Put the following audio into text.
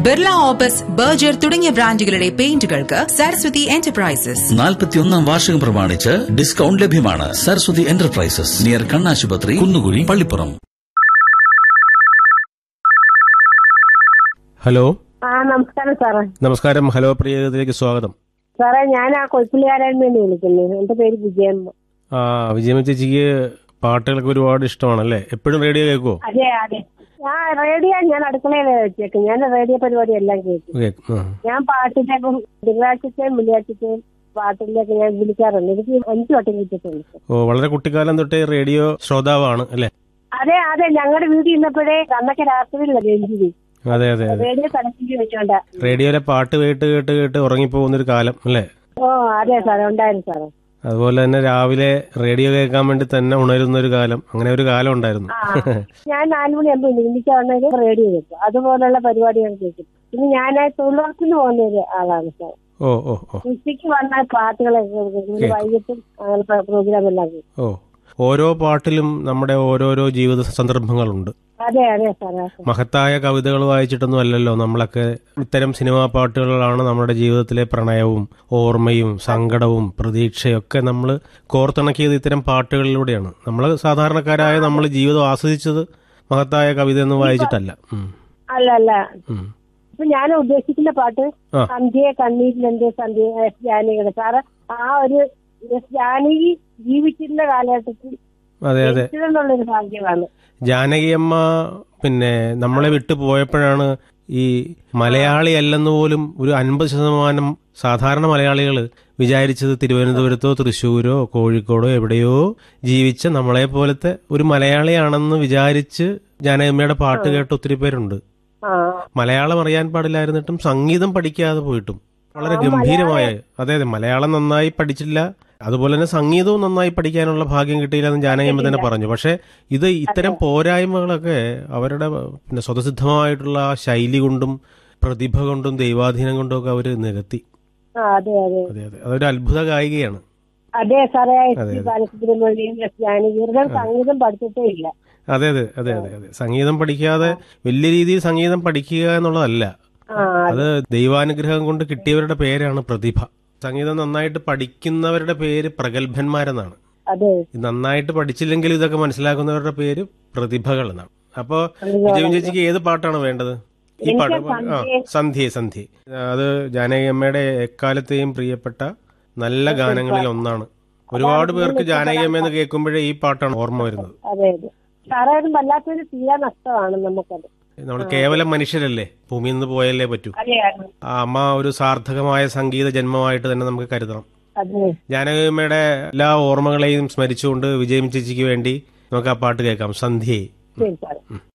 Birla opus Berger തുടങ്ങിയ ബ്രാൻഡുകളുടെ പെയിന്റുകൾക്ക് Saraswati enterprises നാൽപ്പത്തിയൊന്നാം വാർഷികം പ്രമാണിച്ച് ഡിസ്കൗണ്ട് ലഭ്യമാണ് സരസ്വതി എന്റർപ്രൈസസ് നിയർ കണ്ണാശുപത്രി കുന്നുകുഴി പള്ളിപ്പുറം ഹലോ ആ നമസ്കാരം സാറേ നമസ്കാരം ഹലോ പ്രിയത്തിലേക്ക് സ്വാഗതം സാറേ ഞാൻ ആ കൊച്ചിലുകാരൻ വേണ്ടി വിളിക്കുന്നത് എന്റെ പേര് വിജയമ്മ ആ വിജയമ ചേച്ചിക്ക് പാട്ടുകളൊക്കെ ഒരുപാട് ഇഷ്ടമാണല്ലേ എപ്പോഴും റേഡിയോ കേൾക്കുമോ അതെ അതെ ആ റേഡിയോ ഞാൻ അടുക്കളയിൽ വെച്ചേക്കും ഞാൻ റേഡിയോ പരിപാടി എല്ലാം കേൾക്കും കേൾക്കും ആ. ഞാൻ പാട്ടിലേക്കും തിങ്കളാഴ്ചത്തെയും വെള്ളിയാഴ്ചത്തെയും പാട്ടിലേക്ക് ഞാൻ വിളിക്കാറുണ്ട് എനിക്ക് അഞ്ചു വട്ടം കിട്ടിയിട്ടുണ്ട് ഓ വളരെ കുട്ടിക്കാലം തൊട്ടേ റേഡിയോ ശ്രോതാവാണ് അല്ലേ അതെ അതെ ഞങ്ങളുടെ വീട്ടിൽ ഇന്നപ്പോഴേ അന്നൊക്കെ രാത്രിയിലല്ല രഞ്ജിനി അതെ അതെ അതെ റേഡിയോ തലത്തിൽ വെച്ചോണ്ട റേഡിയോയിലെ പാട്ട് കേട്ട് കേട്ട് കേട്ട് ഉറങ്ങിപ്പോകുന്നൊരു കാലം അല്ലേ ഓ അതെ സാറേ ഉണ്ടായിരുന്നു സാറേ അതുപോലെ തന്നെ രാവിലെ റേഡിയോ കേൾക്കാൻ വേണ്ടി തന്നെ ഉണരുന്ന ഒരു കാലം അങ്ങനെ ഒരു കാലം ഉണ്ടായിരുന്നു ആ ഞാൻ നാലു മണിയാകുമ്പോൾ എനിക്ക് റേഡിയോ കേൾക്കും അതുപോലുള്ള പരിപാടികൾ കേൾക്കും പിന്നെ ഞാൻ തൊഴിലുറപ്പിന് പോകുന്ന ഒരു ആളാണ് സാർ ഓ ഓ ഓ ഉച്ചയ്ക്ക് വന്ന പാട്ടുകളൊക്കെ കേൾക്കും പിന്നെ വൈകിട്ടും അങ്ങനെ പ്രോഗ്രാം എല്ലാം കേൾക്കും ഓ ഓരോ പാട്ടിലും നമ്മുടെ ഓരോരോ ജീവിത സന്ദർഭങ്ങളുണ്ട് അതെ അതെ സാറേ മഹത്തായ കവിതകൾ വായിച്ചിട്ടൊന്നും അല്ലല്ലോ നമ്മളൊക്കെ ഇത്തരം സിനിമാ പാട്ടുകളാണ് നമ്മുടെ ജീവിതത്തിലെ പ്രണയവും ഓർമ്മയും സങ്കടവും പ്രതീക്ഷയൊക്കെ നമ്മൾ കോർത്തിണക്കിയത് ഇത്തരം പാട്ടുകളിലൂടെയാണ് നമ്മൾ സാധാരണക്കാരായ നമ്മൾ ജീവിതം ആസ്വദിച്ചത് മഹത്തായ കവിത ഒന്നും വായിച്ചിട്ടല്ല ഉം. അല്ല അല്ല ഉം. ഇപ്പൊ ഞാൻ ഉദ്ദേശിക്കുന്ന പാട്ട് ആ. സന്ധ്യയെ കണ്ണീരിലെന്റെ സന്ധ്യ എസ് ജാനകിയുടെ സാറ് ആ ഒരു എസ് ജാനകി ജീവിച്ചിരുന്ന കാലഘട്ടത്തിൽ അതെ അതെ ജനിച്ചതെന്നുള്ളൊരു ഭാഗ്യമാണ് ജാനകിയമ്മ പിന്നെ നമ്മളെ വിട്ടു പോയപ്പോഴാണ് ഈ മലയാളി അല്ലെന്ന് പോലും ഒരു അൻപത് ശതമാനം സാധാരണ മലയാളികൾ വിചാരിച്ചത് തിരുവനന്തപുരത്തോ തൃശ്ശൂരോ കോഴിക്കോടോ എവിടെയോ ജീവിച്ച നമ്മളെ പോലത്തെ ഒരു മലയാളിയാണെന്ന് വിചാരിച്ച് ജാനകിയമ്മയുടെ പാട്ട് കേട്ട ഒത്തിരി പേരുണ്ട് ആ മലയാളം അറിയാൻ പാടില്ലായിരുന്നിട്ടും സംഗീതം പഠിക്കാതെ പോയിട്ടും വളരെ ഗംഭീരമായ അതെ അതെ മലയാളം നന്നായി പഠിച്ചില്ല അതുപോലെ തന്നെ സംഗീതവും നന്നായി പഠിക്കാനുള്ള ഭാഗ്യം കിട്ടിയില്ല എന്ന് ജാനകിയമ്മ തന്നെ പറഞ്ഞു പക്ഷെ ഇത് ഇത്തരം പോരായ്മകളൊക്കെ അവരുടെ പിന്നെ സ്വതസിദ്ധമായിട്ടുള്ള ആ ശൈലി കൊണ്ടും പ്രതിഭ കൊണ്ടും ദൈവാധീനം കൊണ്ടും ഒക്കെ അവർ നികത്തി ആ അതെ അതെ അതെ അതെ അതൊരു അത്ഭുത ഗായികയാണ് അതെ സാറേ എസ് അതെ, പി അതെ. ബാലസുബ്രഹ്മണ്യം എസ് ജാനകി ഇവരുടെ സംഗീതം പഠിച്ചിട്ടേ ഇല്ല അതെ അതെ അതെ അതെ അതെ സംഗീതം പഠിക്കാതെ വലിയ രീതിയിൽ സംഗീതം പഠിക്കുക എന്നുള്ളതല്ല ആ അത് ദൈവാനുഗ്രഹം കൊണ്ട് കിട്ടിയവരുടെ പേരാണ് പ്രതിഭ സംഗീതം നന്നായിട്ട് പഠിക്കുന്നവരുടെ പേര് പ്രഗത്ഭന്മാരെന്നാണ് അതെ നന്നായിട്ട് പഠിച്ചില്ലെങ്കിലും ഇതൊക്കെ മനസ്സിലാക്കുന്നവരുടെ പേര് പ്രതിഭകൾ എന്നാണ് അപ്പോ വിജയൻ ചേച്ചിക്ക് ഏത് പാട്ടാണ് വേണ്ടത് ഈ പാട്ട് ആ സന്ധ്യ സന്ധ്യ അത് ജാനകിയമ്മയുടെ എക്കാലത്തെയും പ്രിയപ്പെട്ട നല്ല ഗാനങ്ങളിൽ ഒന്നാണ് ഒരുപാട് പേർക്ക് ജാനകിയമ്മ എന്ന് കേൾക്കുമ്പോഴേ ഈ പാട്ടാണ് ഓർമ്മ വരുന്നത് അതെ അതെ സാറേ അത് വല്ലാത്തൊരു തീരാ നഷ്ടമാണ് നമുക്കത് നമ്മൾ കേവലം മനുഷ്യരല്ലേ ഭൂമിയിൽ നിന്ന് പോയല്ലേ പറ്റൂ അതെ അതെ ആ അമ്മ ഒരു സാർത്ഥകമായ സംഗീത ജന്മമായിട്ട് തന്നെ നമുക്ക് കരുതണം അതെ ജാനകിയമ്മയുടെ എല്ലാ ഓർമ്മകളെയും സ്മരിച്ചുകൊണ്ട് വിജയം ചേച്ചിക്ക് വേണ്ടി നമുക്ക് ആ പാട്ട് കേൾക്കാം സന്ധ്യയെ ശരി സാറേ